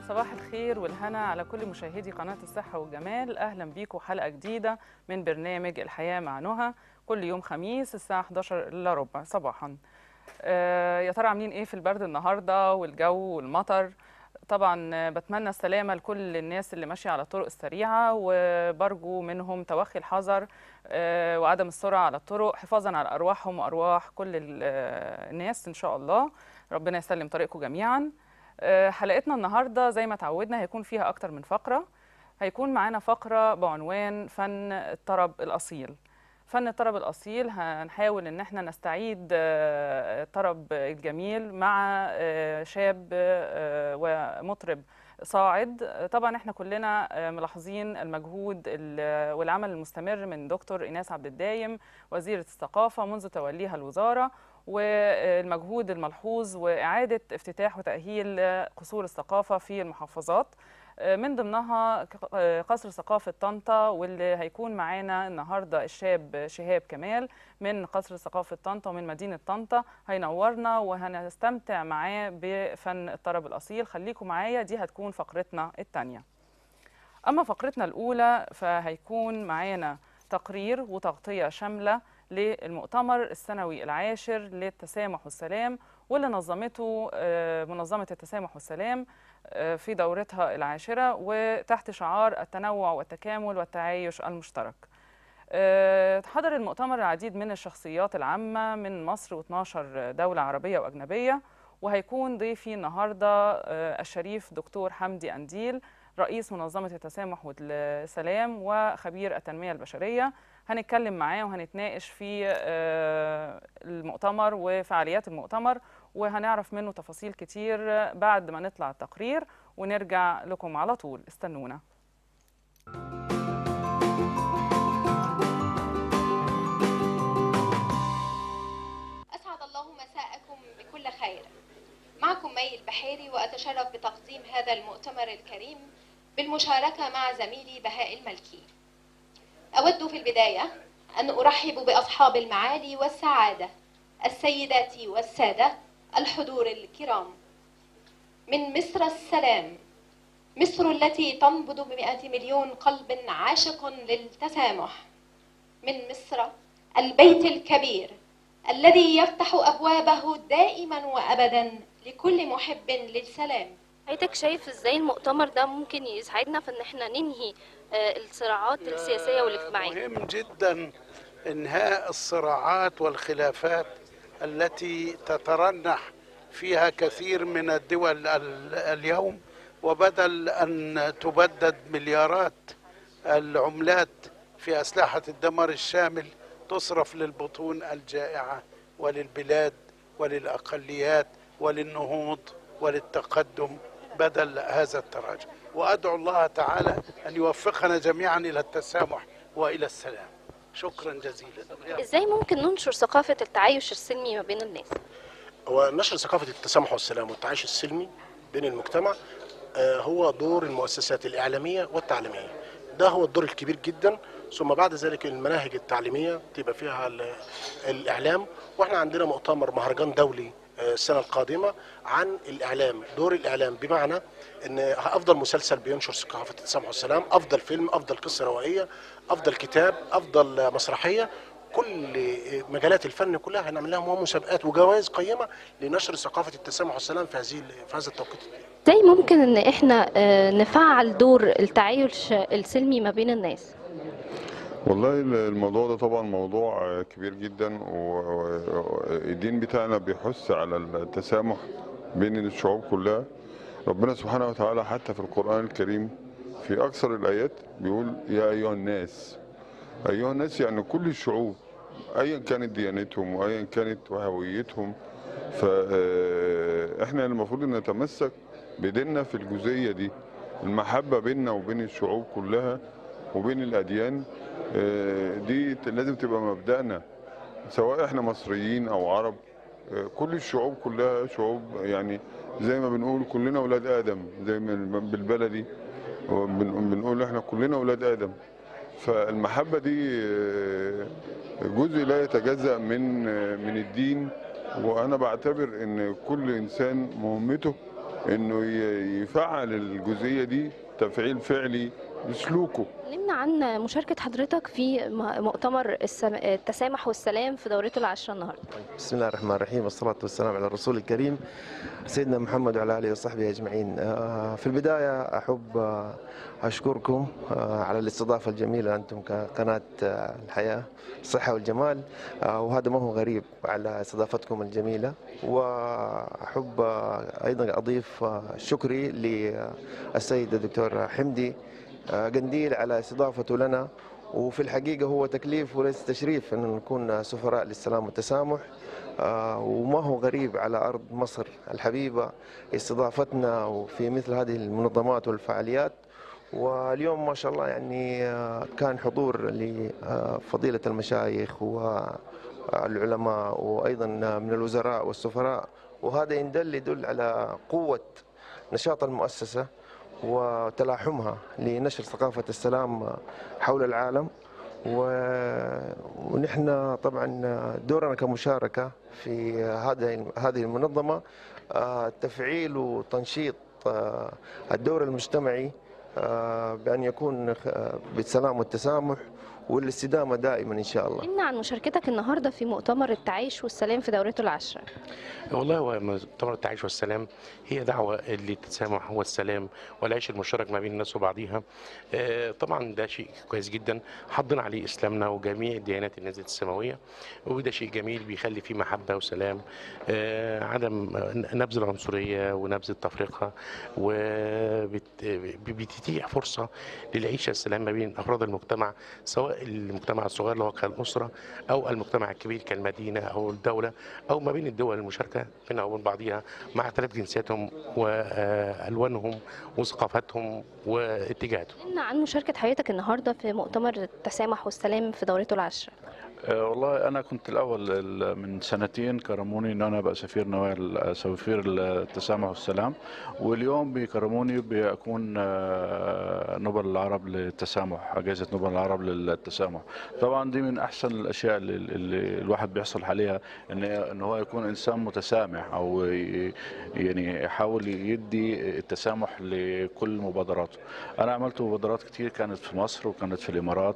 صباح الخير والهنا على كل مشاهدي قناة الصحة والجمال أهلا بيكم حلقة جديدة من برنامج الحياة مع نهى كل يوم خميس الساعة 11 إلا ربع صباحا آه يا ترى عاملين إيه في البرد النهاردة والجو والمطر طبعا آه، بتمنى السلامة لكل الناس اللي ماشية على الطرق السريعة وبرجو منهم توخي الحذر آه، وعدم السرعة على الطرق حفاظا على أرواحهم وأرواح كل ال- آه، الناس إن شاء الله ربنا يسلم طريقكم جميعا آه، حلقتنا النهارده زي ما تعودنا هيكون فيها اكتر من فقره هيكون معانا فقره بعنوان فن الطرب الاصيل فن الطرب الاصيل هنحاول ان احنا نستعيد آه، الطرب الجميل مع آه، شاب آه، ومطرب صاعد آه، طبعا احنا كلنا آه، ملاحظين المجهود ال- والعمل المستمر من دكتور ايناس عبد الدايم وزيره الثقافه منذ توليها الوزاره والمجهود الملحوظ وإعادة افتتاح وتأهيل قصور الثقافة في المحافظات من ضمنها قصر ثقافة طنطا واللي هيكون معانا النهاردة الشاب شهاب كمال من قصر ثقافة طنطا ومن مدينة طنطا هينورنا وهنستمتع معاه بفن الطرب الأصيل خليكم معايا دي هتكون فقرتنا الثانية أما فقرتنا الأولى فهيكون معانا تقرير وتغطية شاملة للمؤتمر السنوي العاشر للتسامح والسلام واللي نظمته آه، منظمة التسامح والسلام آه، في دورتها العاشرة وتحت شعار التنوع والتكامل والتعايش المشترك آه، حضر المؤتمر العديد من الشخصيات العامة من مصر و12 دولة عربية وأجنبية وهيكون ضيفي النهاردة آه، الشريف دكتور حمدي أنديل رئيس منظمة التسامح والسلام وخبير التنمية البشرية هنتكلم معاه وهنتناقش في آه، المؤتمر وفعاليات المؤتمر وهنعرف منه تفاصيل كتير بعد ما نطلع التقرير ونرجع لكم على طول استنونا أسعد الله مساءكم بكل خير معكم مي البحيري وأتشرف بتقديم هذا المؤتمر الكريم بالمشاركة مع زميلي بهاء الملكي أود في البداية أن أرحب بأصحاب المعالي والسعادة السيدات والسادة الحضور الكرام من مصر السلام مصر التي تنبض بمئة مليون قلب عاشق للتسامح من مصر البيت الكبير الذي يفتح أبوابه دائما وأبدا لكل محب للسلام حضرتك شايف ازاي المؤتمر ده ممكن يساعدنا في ان احنا ننهي آه، الصراعات السياسيه والاجتماعيه مهم جدا انهاء الصراعات والخلافات التي تترنح فيها كثير من الدول ال- اليوم وبدل ان تبدد مليارات العملات في اسلحه الدمار الشامل تصرف للبطون الجائعه وللبلاد وللاقليات وللنهوض وللتقدم بدل هذا التراجع وادعو الله تعالى ان يوفقنا جميعا الى التسامح والى السلام شكرا جزيلا ازاي ممكن ننشر ثقافه التعايش السلمي ما بين الناس هو نشر ثقافة التسامح والسلام والتعايش السلمي بين المجتمع آه، هو دور المؤسسات الإعلامية والتعليمية ده هو الدور الكبير جدا ثم بعد ذلك المناهج التعليمية تبقى فيها ال- الإعلام وإحنا عندنا مؤتمر مهرجان دولي آه، السنة القادمة عن الإعلام دور الإعلام بمعنى أن أفضل مسلسل بينشر ثقافة التسامح والسلام أفضل فيلم أفضل قصة روائية أفضل كتاب أفضل مسرحية كل مجالات الفن كلها هنعمل لها مسابقات وجوائز قيمه لنشر ثقافه التسامح والسلام في هذه في هذا التوقيت ازاي ممكن ان احنا آه، نفعل دور التعايش السلمي ما بين الناس والله الموضوع ده طبعا موضوع كبير جدا والدين بتاعنا بيحث على التسامح بين الشعوب كلها ربنا سبحانه وتعالى حتى في القرآن الكريم في أكثر الآيات بيقول يا أيها الناس أيها الناس يعني كل الشعوب أيا كانت ديانتهم وأيا كانت هويتهم فإحنا المفروض أن نتمسك بديننا في الجزئية دي المحبة بيننا وبين الشعوب كلها وبين الأديان آه، دي ت- لازم تبقى مبدأنا سواء احنا مصريين أو عرب آه، كل الشعوب كلها شعوب يعني زي ما بنقول كلنا أولاد آدم زي ما بالبلدي وبن- بنقول احنا كلنا أولاد آدم فالمحبة دي آه، جزء لا يتجزأ من آه، من الدين وأنا بعتبر إن كل إنسان مهمته انه ي- يفعل الجزئيه دي تفعيل فعلي لسلوكه كلمنا عن مشاركة حضرتك في م- مؤتمر السم- التسامح والسلام في دورته العاشرة النهاردة بسم الله الرحمن الرحيم والصلاة والسلام على الرسول الكريم سيدنا محمد وعلى آله وصحبه أجمعين آه، في البداية أحب آه، أشكركم آه، على الاستضافة الجميلة أنتم كقناة آه، الحياة الصحة والجمال آه، وهذا ما هو غريب على استضافتكم الجميلة وأحب آه، أيضا أضيف آه، شكري للسيد الدكتور حمدي آه، قنديل على استضافته لنا وفي الحقيقة هو تكليف وليس تشريف أن نكون سفراء للسلام والتسامح آه، وما هو غريب على أرض مصر الحبيبة استضافتنا في مثل هذه المنظمات والفعاليات واليوم ما شاء الله يعني آه، كان حضور لفضيلة المشايخ والعلماء وأيضا من الوزراء والسفراء وهذا يدل يدل على قوة نشاط المؤسسة وتلاحمها لنشر ثقافة السلام حول العالم و- ونحن طبعا دورنا كمشاركة في هذه هذه المنظمة آه، تفعيل وتنشيط آه، الدور المجتمعي آه، بأن يكون خ- بالسلام والتسامح والاستدامة دائما إن شاء الله كلمنا عن مشاركتك النهاردة في مؤتمر التعايش والسلام في دورته العاشرة والله هو مؤتمر التعايش والسلام هي دعوة للتسامح والسلام والعيش المشترك ما بين الناس وبعضيها آه، طبعا ده شيء كويس جدا حضنا عليه إسلامنا وجميع الديانات اللي نزلت السماوية وده شيء جميل بيخلي فيه محبة وسلام آه، عدم نبذ العنصرية ونبذ التفرقة وبتتيح فرصة للعيشة السلام ما بين أفراد المجتمع سواء المجتمع الصغير اللي هو كالأسرة أو المجتمع الكبير كالمدينة أو الدولة أو ما بين الدول المشاركة بينها وبين بعضها مع اختلاف جنسياتهم وألوانهم وثقافتهم واتجاهاتهم كلمنا عن مشاركة حضرتك النهاردة في مؤتمر التسامح والسلام في دورته العاشرة آه، والله انا كنت الاول ال- من سنتين كرموني ان انا ابقى سفير نوال سفير التسامح والسلام واليوم بيكرموني باكون آه، نوبل العرب للتسامح جائزه نوبل العرب للتسامح طبعا دي من احسن الاشياء اللي, اللي الواحد بيحصل عليها ان ان هو يكون انسان متسامح او ي- يعني يحاول يدي التسامح لكل مبادراته انا عملت مبادرات كتير كانت في مصر وكانت في الامارات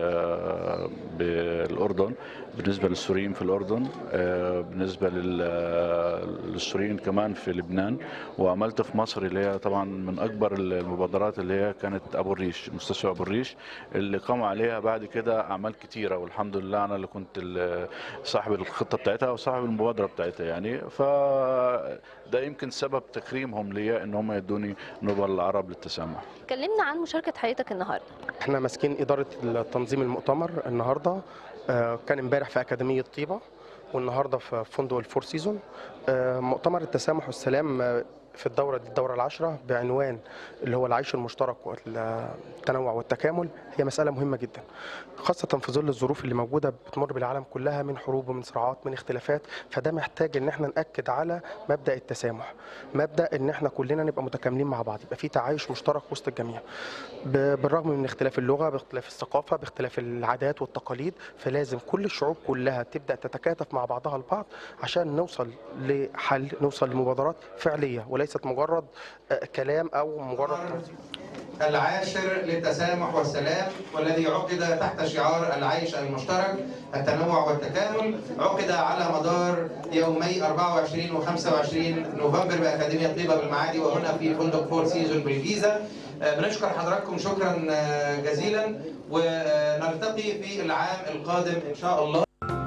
وبالاردن بالنسبه للسوريين في الاردن آه، بالنسبه لل- للسوريين كمان في لبنان وعملت في مصر اللي هي طبعا من اكبر المبادرات اللي هي كانت ابو الريش مستشفى ابو الريش اللي قام عليها بعد كده اعمال كتيره والحمد لله انا اللي كنت ال- صاحب الخطه بتاعتها وصاحب المبادره بتاعتها يعني فده يمكن سبب تكريمهم ليا ان هم يدوني نوبل العرب للتسامح كلمنا عن مشاركة حضرتك النهاردة احنا ماسكين إدارة تنظيم المؤتمر النهاردة آه، كان امبارح في أكاديمية طيبة والنهاردة في فندق الفور سيزون آه، مؤتمر التسامح والسلام آه، في الدورة دي الدورة العاشرة بعنوان اللي هو العيش المشترك والتنوع والتكامل هي مسألة مهمة جدا خاصة في ظل الظروف اللي موجودة بتمر بالعالم كلها من حروب ومن صراعات من اختلافات فده محتاج ان احنا نأكد على مبدأ التسامح مبدأ ان احنا كلنا نبقى متكاملين مع بعض يبقى في تعايش مشترك وسط الجميع ب- بالرغم من اختلاف اللغة باختلاف الثقافة باختلاف العادات والتقاليد فلازم كل الشعوب كلها تبدأ تتكاتف مع بعضها البعض عشان نوصل لحل نوصل لمبادرات فعلية وليست مجرد آه، كلام أو مجرد تنظيم العاشر للتسامح والسلام والذي عقد تحت شعار العيش المشترك التنوع والتكامل عقد على مدار يومي 24 و 25 نوفمبر بأكاديمية طيبة بالمعادي وهنا في فندق فور سيزون بالجيزة آه، بنشكر حضراتكم شكرا آه، جزيلا ونلتقي في العام القادم إن شاء الله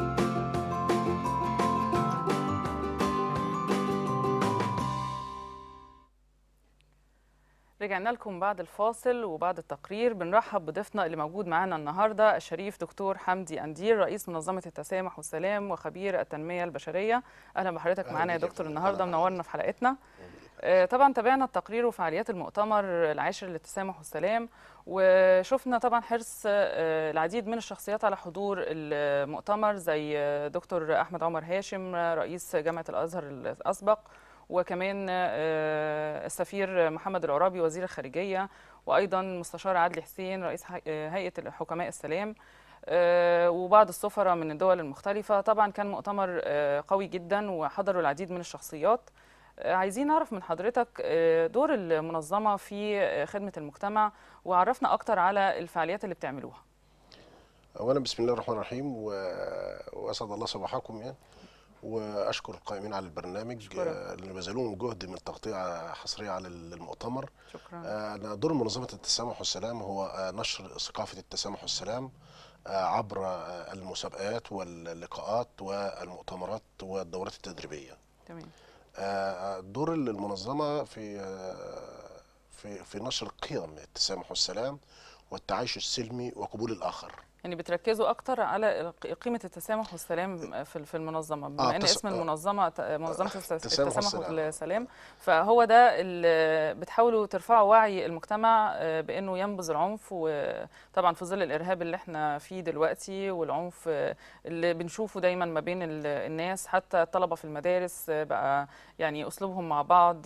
رجعنا لكم بعد الفاصل وبعد التقرير بنرحب بضيفنا اللي موجود معانا النهارده الشريف دكتور حمدي اندير رئيس منظمه التسامح والسلام وخبير التنميه البشريه اهلا بحضرتك أهلا معانا يا بيك يا دكتور فندم. النهارده أهلا. منورنا في حلقتنا آه، طبعا تابعنا التقرير وفعاليات المؤتمر العاشر للتسامح والسلام وشفنا طبعا حرص آه، العديد من الشخصيات على حضور المؤتمر زي آه، دكتور احمد عمر هاشم آه، رئيس جامعه الازهر الاسبق وكمان آه، السفير محمد العرابي وزير الخارجيه وايضا مستشار عدلي حسين رئيس ح- آه، هيئه حكماء السلام آه، وبعض السفراء من الدول المختلفه طبعا كان مؤتمر آه، قوي جدا وحضروا العديد من الشخصيات آه، عايزين نعرف من حضرتك آه، دور المنظمة في آه، خدمة المجتمع وعرفنا أكتر على الفعاليات اللي بتعملوها اولا بسم الله الرحمن الرحيم و... واسعد الله صباحكم يعني واشكر القائمين على البرنامج شكرا. آه، اللي بذلوهم جهد من تغطيه حصريه على المؤتمر شكرا آه، أنا دور منظمه التسامح والسلام هو آه، نشر ثقافه التسامح والسلام آه، عبر آه، المسابقات واللقاءات والمؤتمرات والدورات التدريبيه تمام آه، دور المنظمه في آه، في في نشر قيم التسامح والسلام والتعايش السلمي وقبول الاخر يعني بتركزوا أكتر على قيمة التسامح والسلام في في المنظمة بما آه، إن تس- اسم آه. المنظمة ت- منظمة التس- التسامح التسامح والسلام. والسلام فهو ده اللي بتحاولوا ترفعوا وعي المجتمع آه، بأنه ينبذ العنف وطبعا في ظل الإرهاب اللي احنا فيه دلوقتي والعنف آه، اللي بنشوفه دايما ما بين ال- الناس حتى الطلبة في المدارس آه، بقى يعني أسلوبهم مع بعض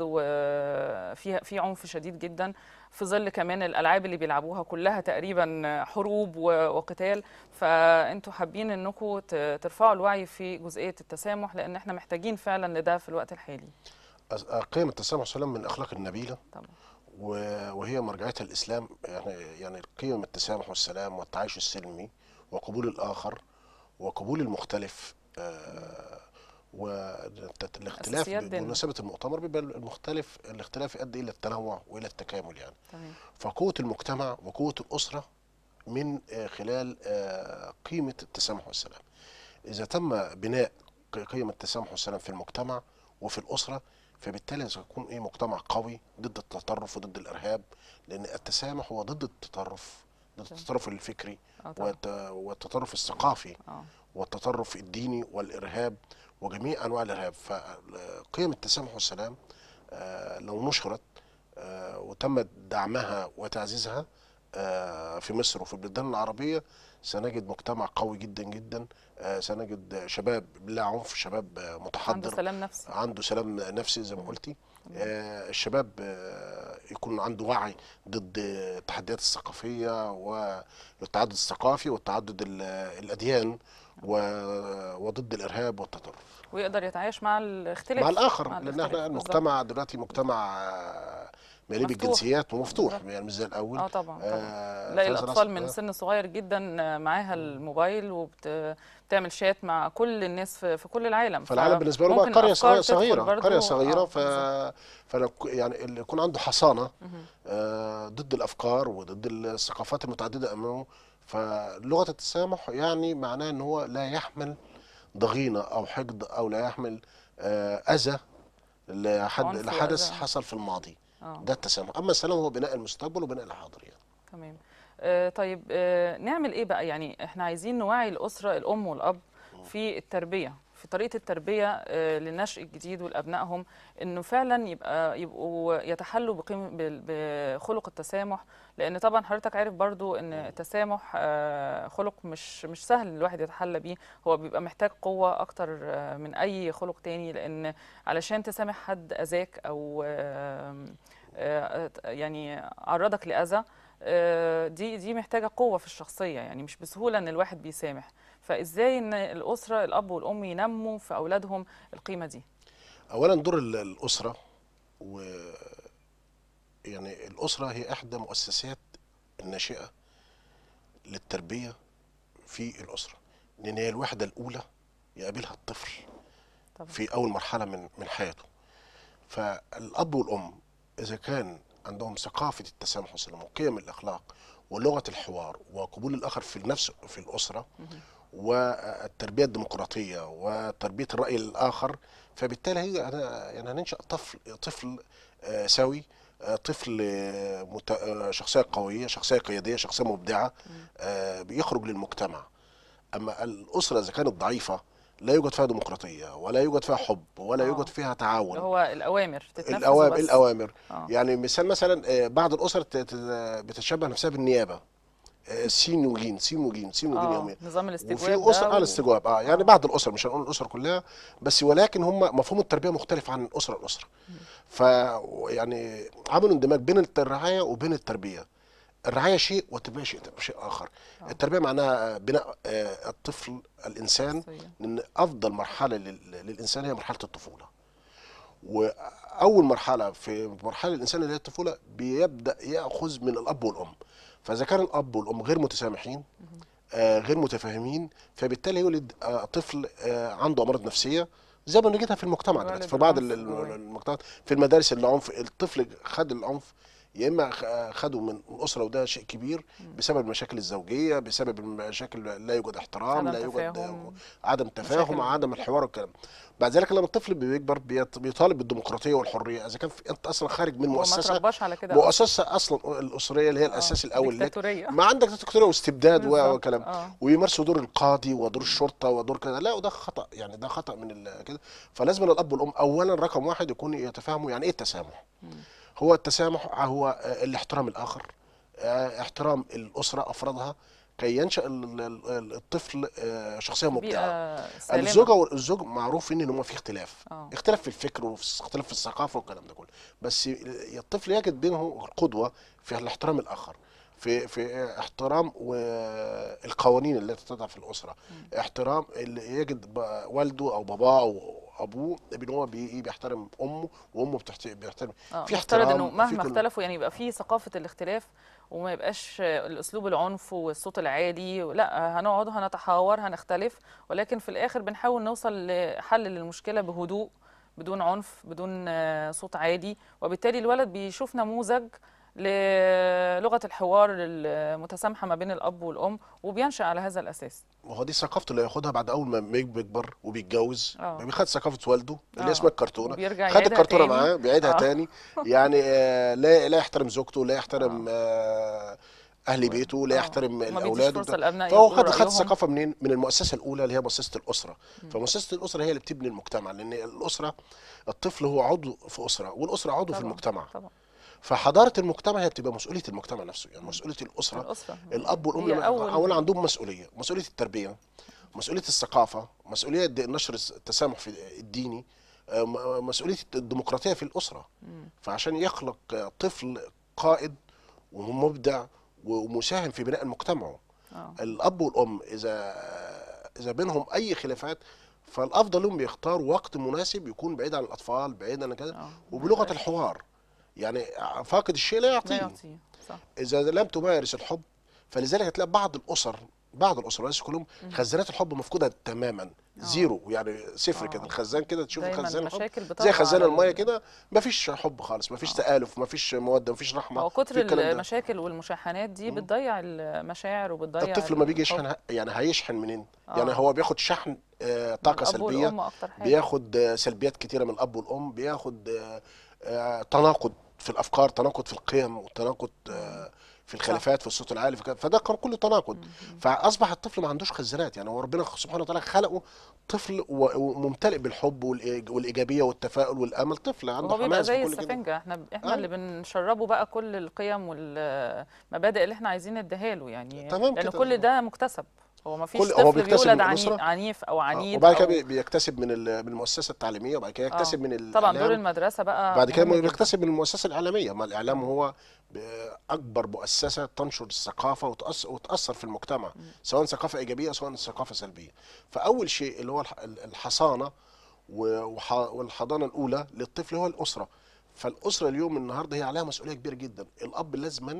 وفي في عنف شديد جدا في ظل كمان الالعاب اللي بيلعبوها كلها تقريبا حروب و- وقتال فانتوا حابين انكم ت- ترفعوا الوعي في جزئيه التسامح لان احنا محتاجين فعلا لده في الوقت الحالي أس- آه، قيم التسامح والسلام من الاخلاق النبيله طبعا و- وهي مرجعيتها الاسلام يعني يعني قيم التسامح والسلام والتعايش السلمي وقبول الاخر وقبول المختلف آه، والاختلاف أساسيات ديننا. بمناسبه المؤتمر بيبقى المختلف الاختلاف يؤدي الى التنوع والى التكامل يعني تمام فقوه المجتمع وقوه الاسره من آه، خلال آه، قيمه التسامح والسلام اذا تم بناء ق- قيم التسامح والسلام في المجتمع وفي الاسره فبالتالي سيكون ايه مجتمع قوي ضد التطرف وضد الارهاب لان التسامح هو ضد التطرف ضد تمام. التطرف الفكري اه طبعا والت- والتطرف الثقافي اه والتطرف الديني والارهاب وجميع انواع الارهاب فقيم التسامح والسلام آه، لو نشرت آه، وتم دعمها وتعزيزها آه، في مصر وفي البلدان العربيه سنجد مجتمع قوي جدا جدا آه، سنجد شباب لا عنف شباب آه، عنده متحضر سلام نفسي عنده سلام نفسي زي ما قلتي آه، الشباب آه، يكون عنده وعي ضد التحديات الثقافية والتعدد الثقافي والتعدد ال- الأديان و- وضد الإرهاب والتطرف ويقدر يتعايش مع الاختلاف مع الآخر مع لأن الاختلاف، احنا بالظبط. المجتمع دلوقتي مجتمع آه، مليء مفتوح. بالجنسيات ومفتوح بالظبط. يعني مش زي الأول اه طبعا طبعا آه، تلاقي فهذا الاطفال نص- من آه. سن صغير جدا معاها الموبايل وبتعمل شات مع كل الناس في, في كل العالم فالعالم بالنسبه له بقى فممكن قريه أفكار صغيره تدخل صغيره برضو- قريه صغيره آه، ف بالظبط. فلو ك- يعني اللي يكون عنده حصانه مهم. آه، ضد الافكار وضد الثقافات المتعدده امامه فلغه التسامح يعني معناه ان هو لا يحمل ضغينه او حقد او لا يحمل آه، اذى لحد عنف لحدث وأذى. حصل في الماضي اه ده التسامح اما السلام هو بناء المستقبل وبناء الحاضر يعني تمام آه طيب آه نعمل ايه بقى يعني احنا عايزين نوعي الاسره الام والاب في التربيه في طريقه التربيه آه للنشء الجديد ولابنائهم انه فعلا يبقى يبقوا يتحلوا بقيم بال- بخلق التسامح لان طبعا حضرتك عارف برضو ان التسامح آه خلق مش مش سهل إن الواحد يتحلى بيه هو بيبقى محتاج قوه اكتر آه من اي خلق تاني لان علشان تسامح حد اذاك او آه آه، يعني عرضك لاذى آه، دي دي محتاجه قوه في الشخصيه يعني مش بسهوله ان الواحد بيسامح فازاي ان الاسره الاب والام ينموا في اولادهم القيمه دي اولا دور ال- الاسره و يعني الاسره هي احدى مؤسسات الناشئه للتربيه في الاسره لان هي الوحده الاولى يقابلها الطفل طبعا في اول مرحله من من حياته فالاب والام اذا كان عندهم ثقافه التسامح والسلام وقيم الاخلاق ولغه الحوار وقبول الاخر في النفس في الاسره والتربيه الديمقراطيه وتربيه الراي الاخر فبالتالي هي أنا يعني هننشا طفل طفل آه، سوي آه، طفل آه، مت- آه، شخصيه قويه شخصيه قياديه شخصيه مبدعه آه، بيخرج للمجتمع اما الاسره اذا كانت ضعيفه لا يوجد فيها ديمقراطيه ولا يوجد فيها حب ولا آه. يوجد فيها اللي تعاون هو الاوامر تتنفذ الاوامر وبس. الاوامر آه. يعني مثال مثلا آه، بعض الاسر ت- ت- بتتشبه نفسها بالنيابه آه، سين وجيم سين وجيم سين وجيم اه يوميا نظام الاستجواب وفي ده اسر اه و- الاستجواب اه يعني بعض الاسر مش هنقول الاسر كلها بس ولكن هم مفهوم التربيه مختلف عن اسره لاسره ف يعني عملوا اندماج بين الرعايه وبين التربيه الرعايه شيء والتربيه شيء شيء اخر آه. التربيه معناها بناء آه، الطفل الانسان شخصية. لان افضل مرحله لل- للانسان هي مرحله الطفوله واول مرحله في مرحله الانسان اللي هي الطفوله بيبدا ياخذ من الاب والام فاذا كان الاب والام غير متسامحين آه غير متفاهمين فبالتالي يولد آه طفل آه عنده امراض نفسيه زي ما نجدها في المجتمع يولد دلوقتي في بعض العنف ال- جواه. المجتمعات في المدارس العنف الطفل خد العنف يا اما خ- خده من الاسره وده شيء كبير بسبب المشاكل الزوجيه بسبب المشاكل لا يوجد احترام عدم لا يوجد تفاهم. عدم تفاهم مشاكل. عدم الحوار والكلام بعد ذلك لما الطفل بيكبر بيط- بيطالب بالديمقراطيه والحريه اذا كان في انت اصلا خارج من هو ما مؤسسه ترباش على كده مؤسسه اصلا الاسريه اللي هي الاساس الاول لك ديكتاتورية. ما عندك ديكتاتوريه واستبداد و- بالظبط، وكلام آه. ويمارسوا دور القاضي ودور الشرطه ودور كذا لا وده خطا يعني ده خطا من ال- كده فلازم الاب والام اولا رقم واحد يكون يتفاهموا يعني ايه التسامح هو التسامح هو آه، الاحترام الاخر آه، احترام الاسره افرادها كي ينشا ال- ال- ال- الطفل آه، شخصيه مبدعه بيئة سالمة. الزوجه والزوج معروف ان هم في اختلاف آه. اختلاف في الفكر وفي اختلاف في الثقافه والكلام ده كله بس الطفل يجد بينه قدوه في الاحترام الاخر في في احترام والقوانين التي تضع في الاسره احترام اللي يجد ب- والده او باباه او ابوه بان هو بي- بيحترم امه وامه بتحت- بيحترم اه في مفترض احترام انه في مهما كل- اختلفوا يعني يبقى في ثقافه الاختلاف وما يبقاش آه، الاسلوب العنف والصوت العالي لا هنقعد هنتحاور هنختلف ولكن في الاخر بنحاول نوصل لحل للمشكله بهدوء بدون عنف بدون آه، صوت عالي وبالتالي الولد بيشوف نموذج للغه الحوار المتسامحه ما بين الاب والام وبينشا على هذا الاساس وهو دي ثقافته اللي ياخدها بعد اول ما بيكبر وبيتجوز آه. بياخد ثقافه والده اللي آه. اسمها الكرتونه وبيرجع خد يعيدها الكرتونه تاني. معاه بيعيدها آه. تاني يعني آه لا لا يحترم زوجته لا يحترم آه اهل بيته لا يحترم وما بيديش الاولاد فرصة وده. للأبناء فهو يقولوا خد خد رأيهم. الثقافه منين من المؤسسه الاولى اللي هي مؤسسه الاسره فمؤسسه الاسره هي اللي بتبني المجتمع لان الاسره الطفل هو عضو في اسره والاسره عضو في طبعاً، المجتمع طبعا فحضاره المجتمع هي بتبقى مسؤوليه المجتمع نفسه يعني مسؤوليه الاسره الأسرة. الاب والام هي لما- أول- اولا عندهم مسؤوليه مسؤوليه التربيه مسؤوليه الثقافه مسؤوليه د- نشر التسامح في الديني آه، م- مسؤوليه الديمقراطيه في الاسره فعشان يخلق آه، طفل قائد ومبدع ومساهم في بناء المجتمع آه. الاب والام اذا اذا بينهم اي خلافات فالافضل لهم بيختاروا وقت مناسب يكون بعيد عن الاطفال بعيد عن كذا وبلغه الحوار يعني فاقد الشيء لا لا يعطيه يعطيه صح اذا لم تمارس الحب فلذلك هتلاقي بعض الاسر بعض الاسر ليس كلهم خزانات الحب مفقوده تماما زيرو يعني صفر كده الخزان كده تشوف دايماً خزان الحب المشاكل زي بتطغى خزان على الميه ال- كده مفيش حب خالص مفيش تآلف مفيش موده مفيش رحمه هو في كتر الكلام ده. المشاكل والمشاحنات دي بتضيع المشاعر وبتضيع الطفل لما بيجي الحب. يشحن يعني هيشحن منين؟ آه. يعني هو بياخد شحن آه، طاقه الأب سلبيه والأم أكتر حاجة. بياخد آه، سلبيات كتيره من الاب والام بياخد آه، آه، تناقض في الافكار تناقض في القيم وتناقض آه، في الخلافات في الصوت العالي في كده. فده كان كله تناقض فاصبح الطفل ما عندوش خزانات يعني هو ربنا سبحانه وتعالى خلقه طفل و- وممتلئ بالحب والإيج- والايجابيه والتفاؤل والامل طفل عنده هو بيبقى حماس زي وكل كده. السفنجة احنا احنا آه. اللي بنشربه بقى كل القيم والمبادئ اللي احنا عايزين نديها له يعني تمام لأن كده. كل ده مكتسب هو ما فيش كل- هو طفل بيكتسب بيولد من عني الأسرة. عنيف او آه، عنيد وبعد كده أو- بي- بيكتسب من ال- من المؤسسه التعليميه وبعد كده يكتسب آه. من ال- طبعا دور الإعلام. المدرسة بقى بعد كده مهم جداً. بيكتسب من المؤسسه الاعلاميه ما الاعلام هو ب- اكبر مؤسسه تنشر الثقافه وتأثر, وتاثر في المجتمع سواء ثقافه ايجابيه سواء ثقافه سلبيه فاول شيء اللي هو الح- الحصانه و- وح- والحضانه الاولى للطفل هو الاسره فالاسره اليوم النهارده هي عليها مسؤوليه كبيره جدا الاب لازما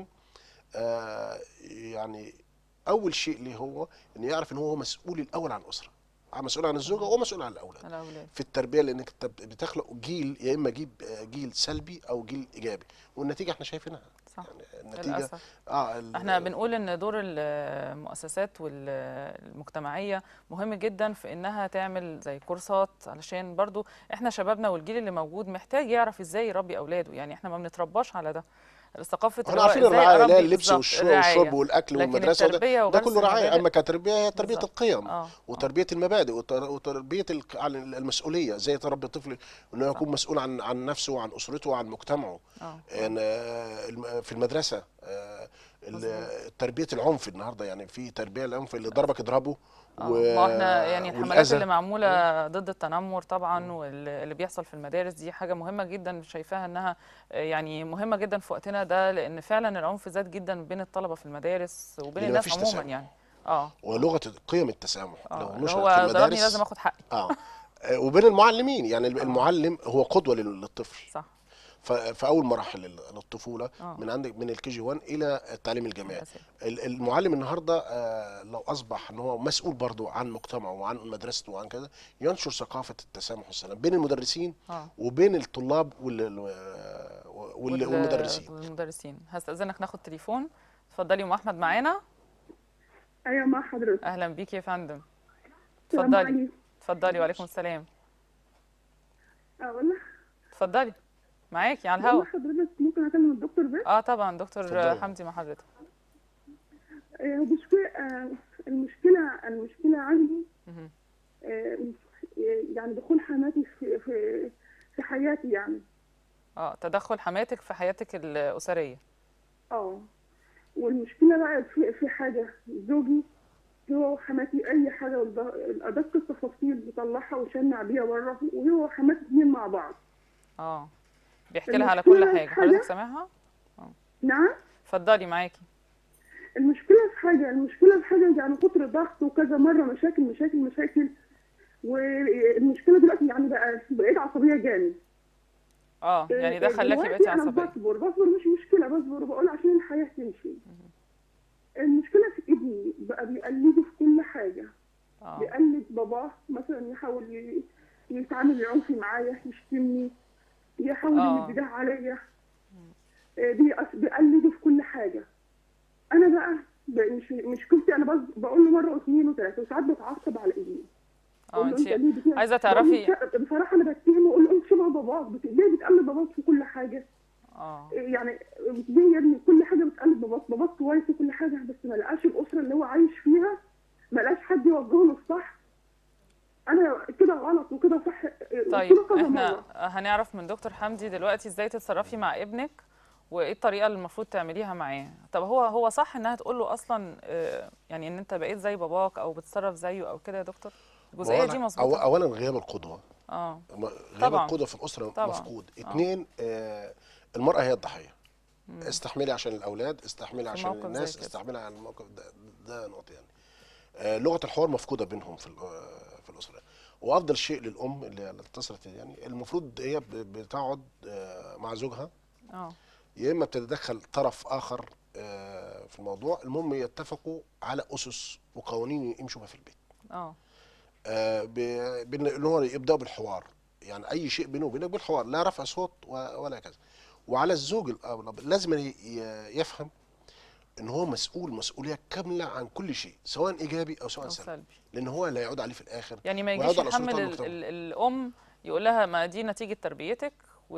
آه يعني اول شيء ليه هو ان يعرف ان هو مسؤول الاول عن الاسره مسؤول عن الزوجه ومسؤول عن الاولاد الأولاد في التربيه لانك انت بتخلق جيل يا اما جيل جيل سلبي او جيل ايجابي والنتيجه احنا شايفينها صح النتيجه للأسف. اه ال- احنا بنقول ان دور المؤسسات والمجتمعيه مهم جدا في انها تعمل زي كورسات علشان برضو احنا شبابنا والجيل اللي موجود محتاج يعرف ازاي يربي اولاده يعني احنا ما بنترباش على ده ثقافه احنا اللي هو عارفين إزاي الرعايه اللي هي أربي اللبس بالظبط، والشرب, الرعاية. والشرب والاكل لكن والمدرسه وده, التربية ده وغرس كله رعايه المبادئ اما كتربيه هي تربيه بالظبط. القيم آه، وتربيه المبادئ وتر- وتربيه الك- عن المسؤوليه زي تربي الطفل انه يكون مسؤول عن عن نفسه وعن اسرته وعن مجتمعه آه. يعني آه، الم- في المدرسه آه، ال- تربيه العنف النهارده يعني في تربيه العنف اللي ضربك اضربه آه، ما احنا يعني الحملات والأذى. اللي معموله ضد التنمر طبعا واللي بيحصل في المدارس دي حاجه مهمه جدا شايفاها انها آه، يعني مهمه جدا في وقتنا ده لان فعلا العنف زاد جدا بين الطلبه في المدارس وبين لأن الناس مفيش عموما تسامح. يعني اه ولغه قيم التسامح آه، لو اللي نشرت هو في ضربني المدارس لازم اخد حقي اه آه، وبين المعلمين يعني المعلم هو قدوه لل- للطفل صح ف- في اول مراحل ال- الطفوله آه. من عندك من الكي جي 1 الى التعليم الجامعي الأساسي. ال- المعلم النهارده آه، لو اصبح ان هو مسؤول برضه عن مجتمعه وعن مدرسته وعن كذا ينشر ثقافه التسامح والسلام بين المدرسين اه وبين الطلاب وال وال وال- والمدرسين والمدرسين هستأذنك ناخد تليفون اتفضلي ام احمد معانا ايوه مع حضرتك اهلا بيكي يا فندم السلام اتفضلي عليكم. اتفضلي وعليكم السلام اقول اتفضلي معاكي على والله الهوا حضرتك ممكن اكلم الدكتور بس اه طبعا دكتور اتفضلي. حمدي مع حضرتك آه، مشكلة آه، المشكلة المشكلة عندي مهم. آه، يعني دخول حماتي في في في حياتي يعني اه تدخل حماتك في حياتك الأسرية اه والمشكلة بقى في في حاجة زوجي هو وحماتي أي حاجة والد- أدق التفاصيل بيطلعها ويشنع بيها بره وهو وحماتي اتنين مع بعض اه بيحكي لها على كل المشكلة حاجة في حضرتك حاجة- سامعها نعم اتفضلي معاكي المشكلة في حاجة المشكلة في حاجة يعني كتر ضغط وكذا مرة مشاكل مشاكل مشاكل والمشكلة دلوقتي يعني بقى بقيت عصبية جامد اه يعني ده خلاكي دلوقتي بقيتي أنا عصبية بصبر بصبر مش مشكلة بصبر وبقول عشان الحياة تمشي المشكلة في ابني بقى بيقلده في كل حاجة اه بيقلد باباه مثلا يحاول ي- يتعامل عنفي معايا يشتمني يحاول آه. يمد ده عليا آه، بيقص- بيقلده في كل حاجة أنا بقى ب- مش مشكلتي أنا بس بقول له مرة واثنين وثلاثة وساعات بتعصب على ابني اه بقول له انت أنت ليه بتعمل- عايزة بقول له تعرفي أنت- بصراحة أنا بتهمه وأقول له أنت شبه باباك بت- ليه بتقلد باباك في كل حاجة اه يعني ليه يا ابني كل حاجة بتقلد باباك باباك كويس وكل حاجة بس ما لقاش الأسرة اللي هو عايش فيها ما لقاش حد يوجهه للصح أنا كده غلط وكده صح قلت طيب له كذا احنا مرة. هنعرف من دكتور حمدي دلوقتي ازاي تتصرفي مع ابنك وايه الطريقه اللي المفروض تعمليها معاه طب هو هو صح انها تقول له اصلا آه، يعني ان انت بقيت زي باباك او بتتصرف زيه او كده يا دكتور الجزئيه دي أولا- مظبوطه أو- اولا غياب القدوه اه م- غياب طبعاً. القدوه في الاسره طبعاً. مفقود آه. اثنين آه المراه هي الضحيه استحملي عشان الاولاد استحملي في عشان موقف زي الناس كده. استحملي على الموقف ده ده نقطه يعني آه لغه الحوار مفقوده بينهم في ال- آه، في الاسره وافضل شيء للام اللي اللي اتصلت يعني المفروض هي ب- بتقعد آه، مع زوجها اه يا اما بتتدخل طرف اخر آه، في الموضوع المهم يتفقوا على اسس وقوانين يمشوا بها في البيت اه آه، ب- بان إن هو يبداوا بالحوار يعني اي شيء بينه وبينك بالحوار لا رفع صوت و- ولا كذا وعلى الزوج الأب- الأب لازم ي- ي- يفهم ان هو مسؤول مسؤوليه كامله عن كل شيء سواء ايجابي او سواء او سلبي سلبي لان هو لا يعود عليه في الاخر يعني ما ويعود يجيش على أسرته يحمل ال والمجتمع. ال الام يقول لها ما دي نتيجه تربيتك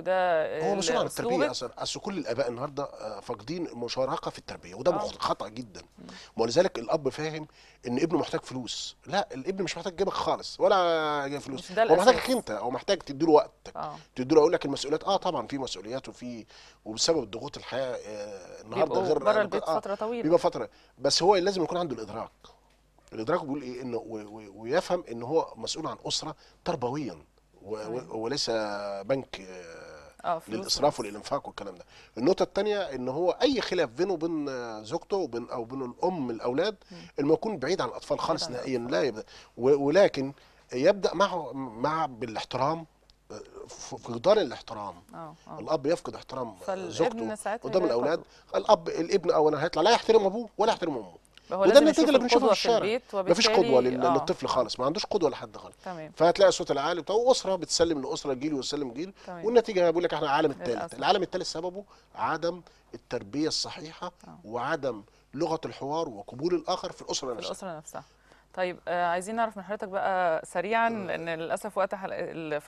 وده هو مسؤول عن التربيه أسلوبك. اصلا اصل كل الاباء النهارده آه، فاقدين المشاركه في التربيه وده آه. مخ- خطا جدا ولذلك الاب فاهم ان ابنه محتاج فلوس لا الابن مش محتاج جيبك خالص ولا جايب فلوس مش ده هو محتاجك الأساس. انت او محتاج تديله وقتك اه تديله اقول لك المسؤوليات اه طبعا في مسؤوليات وفي وبسبب الضغوط الحياه آه النهارده بيبقوا غير بره البيت آه فتره طويله بيبقى فتره بس هو لازم يكون عنده الادراك الادراك بيقول ايه انه و- و- ويفهم ان هو مسؤول عن اسره تربويا و- و- وليس بنك آه اه فلوس للاسراف وللانفاق والكلام ده النقطه الثانيه ان هو اي خلاف بينه وبين آه، زوجته وبين او بين الام الاولاد انه يكون بعيد عن الاطفال خالص عن نهائيا لا يبدا و- ولكن يبدا معه مع بالاحترام آه، ف- فقدان الاحترام اه اه الاب يفقد احترام فالابن زوجته ساعتها قدام يلاقي الاولاد قدوة. الاب الابن اولا هيطلع لا يحترم ابوه ولا يحترم امه هو وده لازم النتيجه يشوف اللي بنشوفها في القدوة الشارع البيت مفيش قدوه وبالتالي- لل- آه. للطفل خالص ما عندوش قدوه لحد خالص تمام فهتلاقي الصوت العالي بتاع واسره بتسلم لاسره جيل وتسلم جيل تمام. والنتيجه بقول لك احنا العالم الثالث للأسف. العالم الثالث سببه عدم التربيه الصحيحه آه. وعدم لغه الحوار وقبول الاخر في الاسره في نفسها الأسرة نفسها طيب آه عايزين نعرف من حضرتك بقى سريعا لأن للأسف وقت حلقة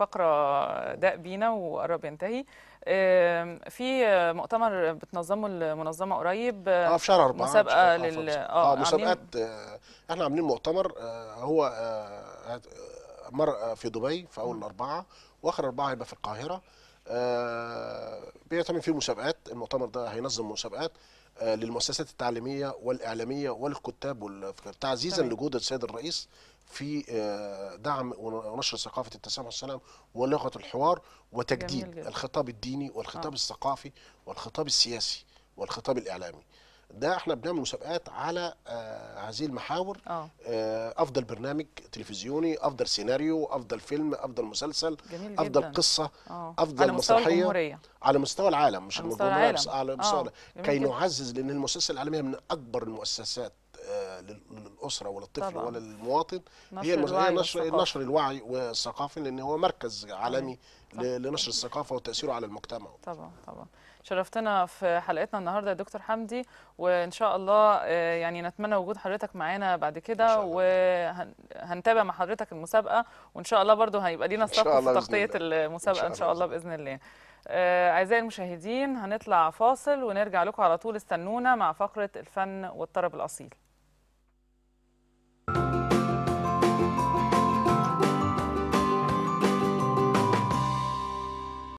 الفقرة داق بينا وقرب ينتهي آه في آه، مؤتمر بتنظمه المنظمة قريب اه في شهر أربعة مسابقة آه، لل فوز. اه اه عاملين- مسابقات آه احنا عاملين مؤتمر آه هو آه هت- آه، مرة في دبي في اول الاربعه واخر اربعه هيبقى في القاهره آه بيتعمل فيه مسابقات المؤتمر ده هينظم مسابقات آه للمؤسسات التعليميه والاعلاميه والكتاب والفكر تعزيزا تمام. لجهود السيد الرئيس في آه، دعم ونشر ثقافه التسامح والسلام ولغه الحوار جميل وتجديد جدا. الخطاب الديني والخطاب آه. الثقافي والخطاب السياسي والخطاب الاعلامي ده احنا بنعمل مسابقات على آه هذه المحاور اه آه افضل برنامج تلفزيوني افضل سيناريو افضل فيلم افضل مسلسل جميل افضل جدا. قصه اه افضل على مستوى مسرحيه الجمهوريه على مستوى العالم مش على مستوى الجمهوريه العالم. بس على آه، مستوى جميل كي جدا. نعزز لان المؤسسه العالميه من اكبر المؤسسات آه، لل- للاسره وللطفل طبعاً. وللمواطن نشر هي المس- هي الوعي نشر والثقافة. نشر الوعي والثقافي لان هو مركز عالمي صح. ل- لنشر الثقافه وتاثيره على المجتمع طبعا طبعا شرفتنا في حلقتنا النهارده يا دكتور حمدي وان شاء الله آه، يعني نتمنى وجود حضرتك معانا بعد كده وهنتابع مع حضرتك المسابقه وان شاء الله برضو هيبقى لينا إن شاء سبق الله في بإذن تغطيه الله. المسابقه إن ان شاء شاء الله باذن الله آه، اعزائي المشاهدين هنطلع فاصل ونرجع لكم على طول استنونا مع فقره الفن والطرب الاصيل